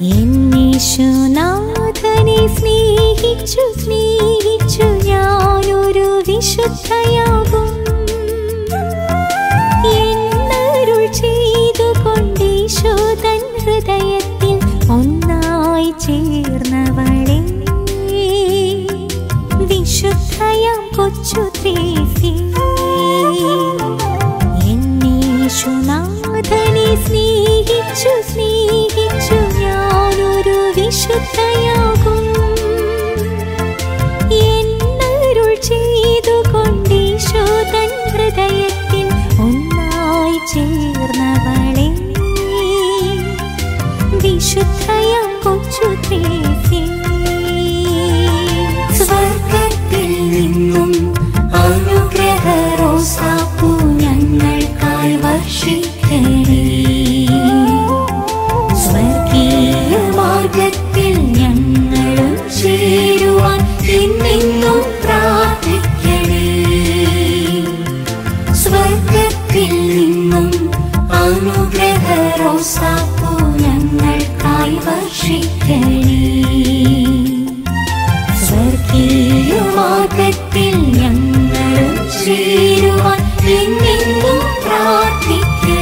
എന്നീശുനാഥനെ സ്നേഹിച്ചു സ്നേഹിച്ചു ഞാനൊരു വിശുദ്ധയാകും എന്നരുൾ ചെയ്തുകൊണ്ടീശോ തൻ ഹൃദയത്തിൽ ഒന്നായി ചേർന്നവളെ വിശുദ്ധയാം കൊച്ചു ത്രേസി എന്നീശുനാഥനെ സ്നേഹിച്ചു സ്നേഹിച്ചു ഞാനൊരു വിശുദ്ധയാകും എന്നരുൾ ചെയ്തുകൊണ്ടീശോ തൻ ഹൃദയത്തിൽ ഒന്നായി ചേർന്നവളെ വിശുദ്ധയാം കൊച്ചു ത്രേസി സ്വർഗത്തിൽ നിന്നും അനുഗ്രഹ റോസാപ്പൂ ഞങ്ങൾക്കായി വർഷിക്കണേ സ്വർഗീയ മാർഗത്തിൽ ഞങ്ങളും ചേരുവാൻ എന്നെന്നും പ്രാർത്ഥിക്കണേ സ്വർഗത്തിൽ നിന്നും അനുഗ്രഹ റോസാപ്പൂ ഞങ്ങൾക്കായി വർഷിക്കണേ സ്വർഗീയ മാർഗത്തിൽ ഞങ്ങളും ചേരുവാൻ എന്നെന്നും പ്രാർത്ഥിക്കണേ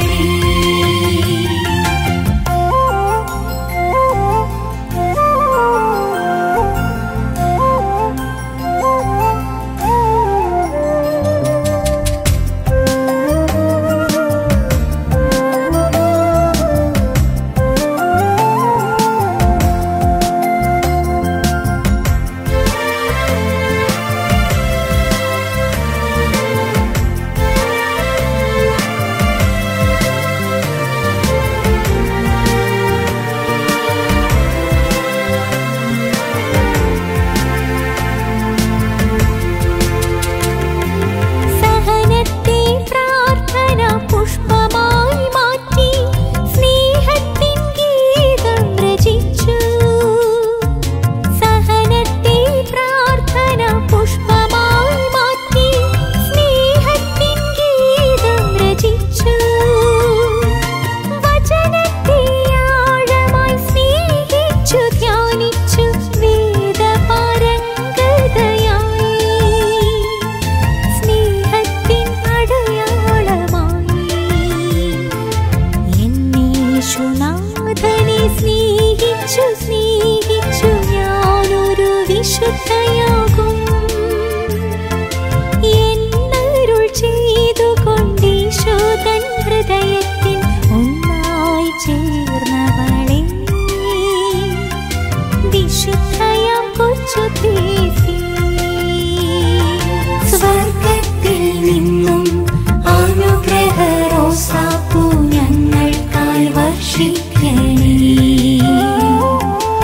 സഹനത്തെ പ്രാർത്ഥന പുഷ്പമായി മാറ്റി സ്നേഹത്തിൻ ഗീതം രചിച്ചു സഹനത്തെ പ്രാർത്ഥന പുഷ്പമായി മാറ്റി സ്നേഹത്തിൻ ഗീതം രചിച്ചു വചനത്തെ ആഴമായി സ്നേഹിച്ചു ധ്യാനിച്ചു വേദപാരംഗതയായി സ്നേഹത്തിൻ അടയാളമായി എന്നീശുനാഥനെ സ്നേഹിച്ചു സ്നേഹിച്ചു ഞാനൊരു വിശുദ്ധയാകും എന്നരുൾ ചെയ്തുകൊണ്ടീശോ തൻ ഹൃദയത്തിൽ ഒന്നായി ചേർന്നവളെ വിശുദ്ധയാം കൊച്ചു ത്രേസി സ്വർഗത്തിൽ നിന്നും അനുഗ്രഹ റോസാപ്പൂ ഞങ്ങൾക്കായി വർഷിക്കണേ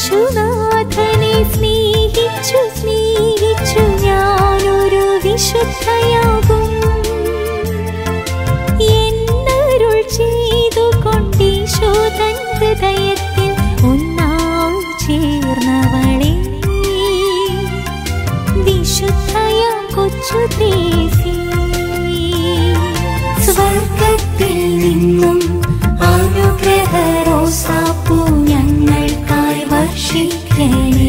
യേശുനാഥനെ സ്നേഹിച്ചു സ്നേഹിച്ചു ഞാനൊരു വിശുദ്ധയാകും എന്നരുൾ ചെയ്തു കൊണ്ടീശോ തൻ ഹൃദയത്തിൽ ഒന്നായി ചേർന്നവളെ വിശുദ്ധയാം കൊച്ചു ത്രേസി സ്വർഗത്തിൽ നിന്നും അനുഗ്രഹ റോസാപ്പൂ ഞങ്ങൾക്കായി വർഷിക്കണേ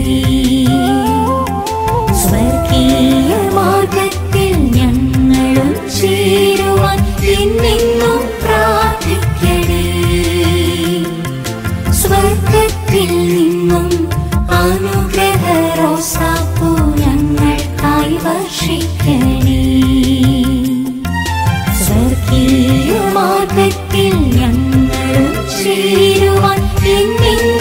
സ്വർഗീയ മാർഗത്തിൽ ഞങ്ങളും ചേരുവാൻ എന്നെന്നും പ്രാർത്ഥിക്കണേ സ്വർഗത്തിൽ നിന്നും അനുഗ്രഹ റോസാപ്പൂ ഞങ്ങൾക്കായി വർഷിക്കണേ സ്വർഗീയ മാർഗത്തിൽ ഞങ്ങളും ചേരുവാൻ എന്നെന്നും